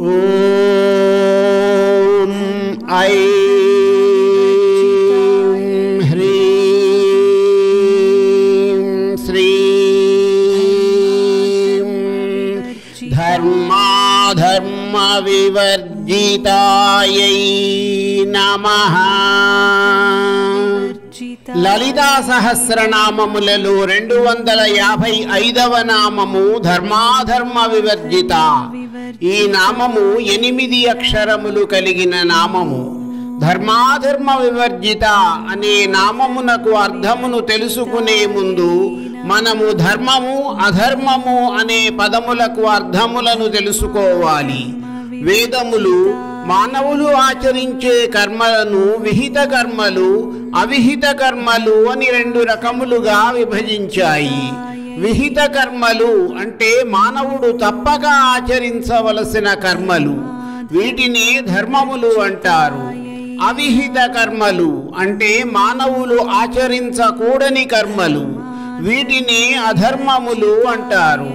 ॐ ऐं ह्रीं श्रीं धर्माधर्मविवर्जितायै नमः లలితా సహస్రనామములలో రెండు వందల యాభై ఐదవ నామము ధర్మాధర్మ వివర్జిత ఈ నామము ఎనిమిది అక్షరములు కలిగిన నామము ధర్మాధర్మ వివర్జిత అనే నామమునకు అర్థమును తెలుసుకునే ముందు మనము ధర్మము అధర్మము అనే పదములకు అర్థములను తెలుసుకోవాలి వేదములు మానవులు ఆచరించే కర్మలను విహిత కర్మలు అవిహిత కర్మలు అని రెండు రకములుగా విభజించాయి విహిత కర్మలు అంటే మానవుడు తప్పక ఆచరించవలసిన కర్మలు వీటిని ధర్మములు అంటారు అవిహిత కర్మలు అంటే మానవులు ఆచరించకూడని కర్మలు వీటిని అధర్మములు అంటారు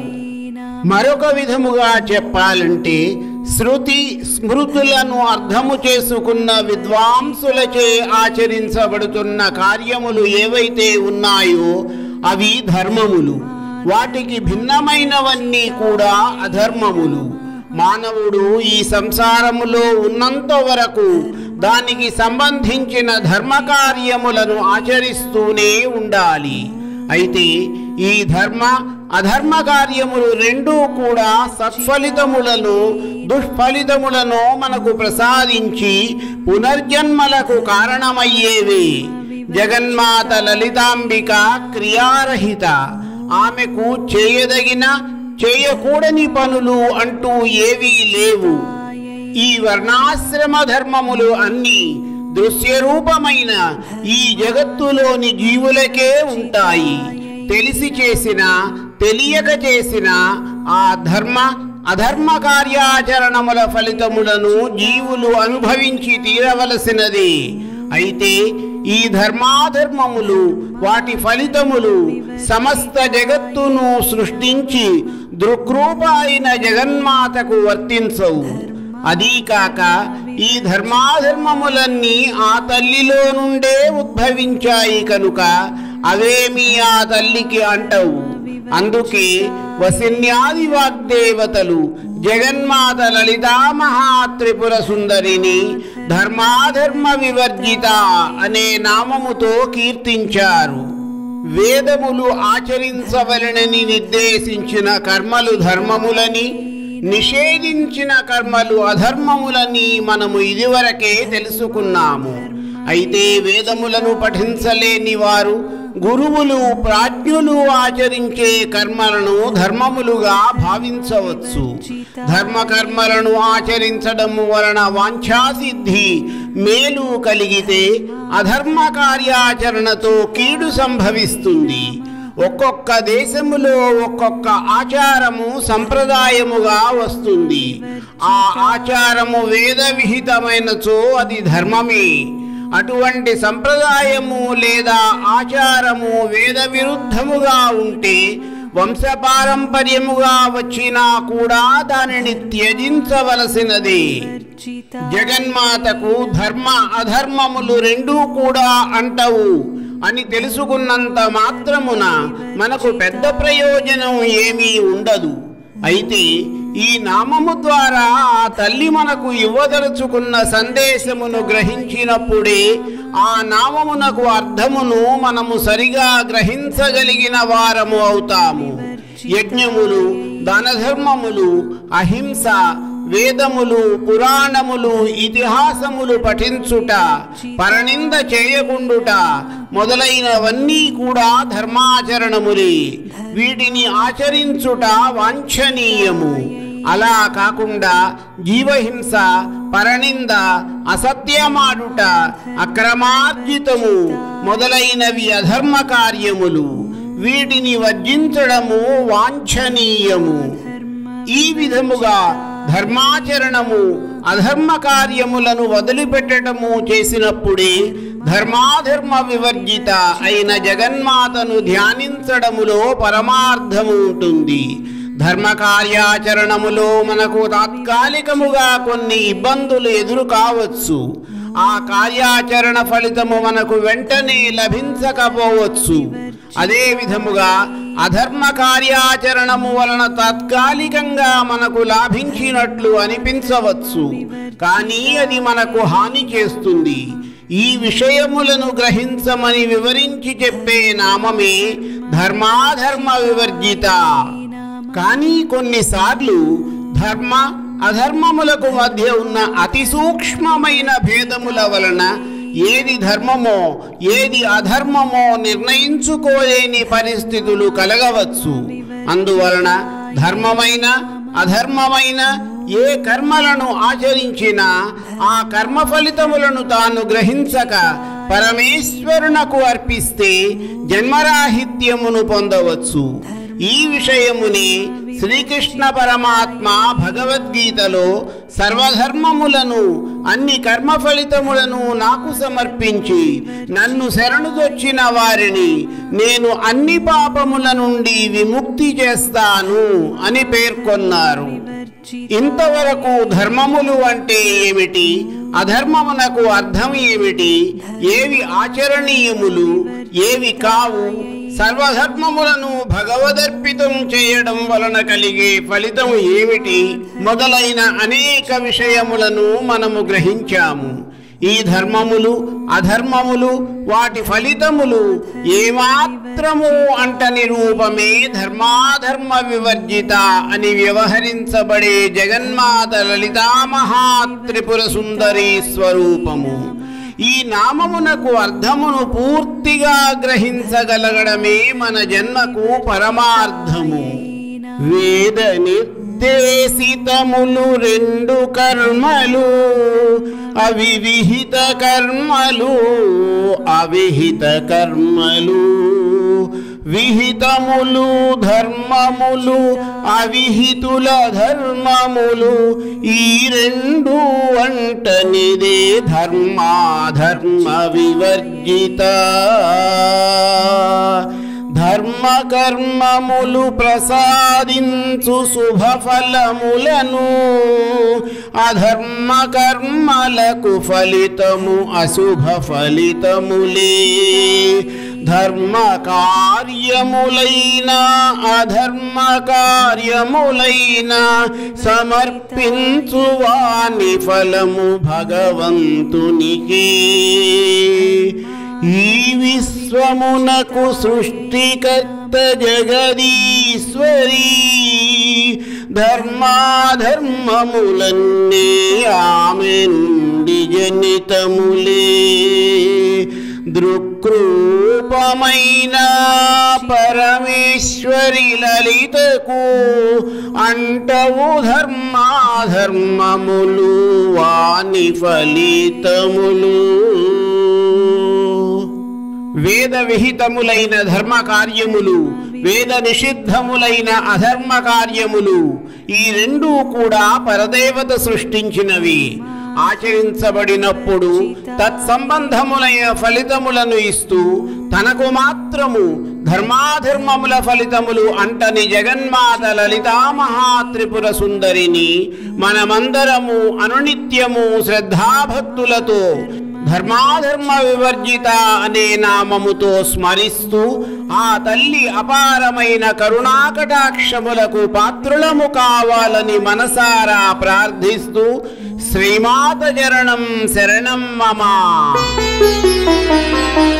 మరొక విధముగా చెప్పాలంటే శృతి స్మృతులను అర్థము చేసుకున్న విద్వాంసులచే ఆచరించబడుతున్న కార్యములు ఏవైతే ఉన్నాయో అవి ధర్మములు వాటికి భిన్నమైనవన్నీ కూడా అధర్మములు మానవుడు ఈ సంసారములో ఉన్నంత వరకు దానికి సంబంధించిన ధర్మ కార్యములను ఆచరిస్తూనే ఉండాలి అయితే ఈ ధర్మ అధర్మ కార్యములు రెండూ కూడా సత్ఫలితములను దుష్ఫలితములను మనకు ప్రసాదించి పునర్జన్మలకు కారణమయ్యేవి జగన్మాత లలితాంబిక క్రియారహిత ఆమెకు చేయదగిన చేయకూడని పనులు అంటూ ఏవీ లేవు ఈ వర్ణాశ్రమ ధర్మములు అన్నీ దృశ్యరూపమైన ఈ జగత్తులోని జీవులకే ఉంటాయి తెలిసి చేసిన తెలియక చేసిన ఆ ధర్మ అధర్మ కార్యాచరణముల ఫలితములను జీవులు అనుభవించి తీరవలసినది అయితే ఈ ధర్మాధర్మములు వాటి ఫలితములు సమస్త జగత్తును సృష్టించి దృక్రూప అయిన జగన్మాతకు వర్తించవు అదీ కాక ఈ ధర్మాధర్మములన్నీ ఆ తల్లిలో నుండే ఉద్భవించాయి కనుక అవేమీ ఆ తల్లికి అంటవు అందుకే వసిన్యాది వాగ్దేవతలు జగన్మాత లలితా మహాత్రిపుర సుందరిని ధర్మాధర్మ వివర్జిత అనే నామముతో కీర్తించారు వేదములు ఆచరించవలనని నిర్దేశించిన కర్మలు ధర్మములని నిషేధించిన కర్మలు అధర్మములని మనము ఇదివరకే తెలుసుకున్నాము అయితే వేదములను పఠించలేని వారు గురువులు ప్రాజ్ఞులు ఆచరించే కర్మలను ధర్మములుగా భావించవచ్చు ధర్మ కర్మలను ఆచరించడం వలన వాంఛాసిద్ధి మేలు కలిగితే అధర్మ కార్యాచరణతో కీడు సంభవిస్తుంది ఒక్కొక్క దేశములో ఒక్కొక్క ఆచారము సంప్రదాయముగా వస్తుంది ఆ ఆచారము వేద విహితమైనచో అది ధర్మమే అటువంటి సంప్రదాయము లేదా ఆచారము వేద విరుద్ధముగా ఉంటే వంశపారంపర్యముగా వచ్చినా కూడా దానిని త్యజించవలసినది జగన్మాతకు ధర్మ అధర్మములు రెండూ కూడా అంటవు అని తెలుసుకున్నంత మాత్రమున మనకు పెద్ద ప్రయోజనం ఏమీ ఉండదు అయితే ఈ నామము ద్వారా ఆ తల్లి మనకు ఇవ్వదలుచుకున్న సందేశమును గ్రహించినప్పుడే ఆ నామమునకు అర్థమును మనము సరిగా గ్రహించగలిగిన వారము అవుతాము యజ్ఞములు దానధర్మములు అహింస వేదములు పురాణములు ఇతిహాసములు పఠించుట పరనింద చేయకుండుట మొదలైనవన్నీ కూడా ధర్మాచరణములే వీటిని ఆచరించుట వాంఛనీయము అలా కాకుండా జీవహింస పరనింద అసత్యమాడుట అక్రమార్జితము మొదలైనవి అధర్మ కార్యములు వీటిని వర్జించడము వాంఛనీయము ఈ విధముగా ధర్మాచరణము అధర్మ కార్యములను వదిలిపెట్టడము చేసినప్పుడే ధర్మాధర్మ వివర్జిత అయిన జగన్మాతను ధ్యానించడములో పరమార్థము ఉంటుంది ధర్మ కార్యాచరణములో మనకు తాత్కాలికముగా కొన్ని ఇబ్బందులు ఎదురు కావచ్చు ఆ కార్యాచరణ ఫలితము మనకు వెంటనే లభించకపోవచ్చు అదే విధముగా అధర్మ కార్యాచరణము వలన తాత్కాలికంగా మనకు లాభించినట్లు అనిపించవచ్చు కానీ అది మనకు హాని చేస్తుంది ఈ విషయములను గ్రహించమని వివరించి చెప్పే నామమే ధర్మాధర్మ వివర్జిత కానీ కొన్నిసార్లు ధర్మ అధర్మములకు మధ్య ఉన్న అతి సూక్ష్మమైన భేదముల వలన ఏది ధర్మమో ఏది అధర్మమో నిర్ణయించుకోలేని పరిస్థితులు కలగవచ్చు అందువలన ధర్మమైన అధర్మమైన ఏ కర్మలను ఆచరించినా ఆ కర్మ ఫలితములను తాను గ్రహించక పరమేశ్వరునకు అర్పిస్తే జన్మరాహిత్యమును పొందవచ్చు ఈ విషయముని శ్రీకృష్ణ పరమాత్మ భగవద్గీతలో సర్వధర్మములను అన్ని కర్మ ఫలితములను నాకు సమర్పించి నన్ను శరణుదొచ్చిన వారిని నేను అన్ని పాపముల నుండి విముక్తి చేస్తాను అని పేర్కొన్నారు ఇంతవరకు ధర్మములు అంటే ఏమిటి అధర్మమునకు అర్థం ఏమిటి ఏవి ఆచరణీయములు ఏవి కావు సర్వధర్మములను భగవదర్పితం చేయడం వలన కలిగే ఫలితం ఏమిటి మొదలైన అనేక విషయములను మనము గ్రహించాము ఈ ధర్మములు అధర్మములు వాటి ఫలితములు ఏమాత్రము అంటని రూపమే ధర్మాధర్మ వివర్జిత అని వ్యవహరించబడే జగన్మాత లలితామహాత్రిపుర సుందరీ స్వరూపము ఈ నామమునకు అర్థమును పూర్తిగా గ్రహించగలగడమే మన జన్మకు పరమార్థము వేద నిర్దేశితములు రెండు కర్మలు అవి విహిత కర్మలు అవిహిత కర్మలు విహితములు ధర్మములు అవిహితుల ధర్మములు ఈ రెండు అంటనిదే ధర్మాధర్మ వివర్జిత ధర్మ కర్మములు ప్రసాదించు శుభ ఫలములను అధర్మ కర్మలకు ఫలితము అశుభ ఫలితములే ధర్మ కార్యములైన అధర్మ కార్యములైన సమర్పించు వాని ఫలము భగవంతునికి ఈ విశ్వమునకు సృష్టికర్త జగదీశ్వరీ ధర్మాధర్మములన్నీ ఆమె నుండి జనితములే దృక్రూపమైన పరమేశ్వరి లలితకు అంటవు ధర్మాధర్మములు వాని ఫలితములు వేద విహితములైన ధర్మ కార్యములు వేద నిషిద్ధములైన అధర్మ కార్యములు ఈ రెండూ కూడా పరదేవత సృష్టించినవి ఆచరించబడినప్పుడు తత్సంబంధములైన ఫలితములను ఇస్తూ తనకు మాత్రము ధర్మాధర్మముల ఫలితములు అంటని జగన్మాత లలితామహాత్రిపుర సుందరిని మనమందరము అనునిత్యము శ్రద్ధాభక్తులతో ధర్మాధర్మ వివర్జిత అనే నామముతో స్మరిస్తూ ఆ తల్లి అపారమైన కరుణాకటాక్షములకు పాత్రులము కావాలని మనసారా ప్రార్థిస్తూ శ్రీమాత చరణం శరణం మమ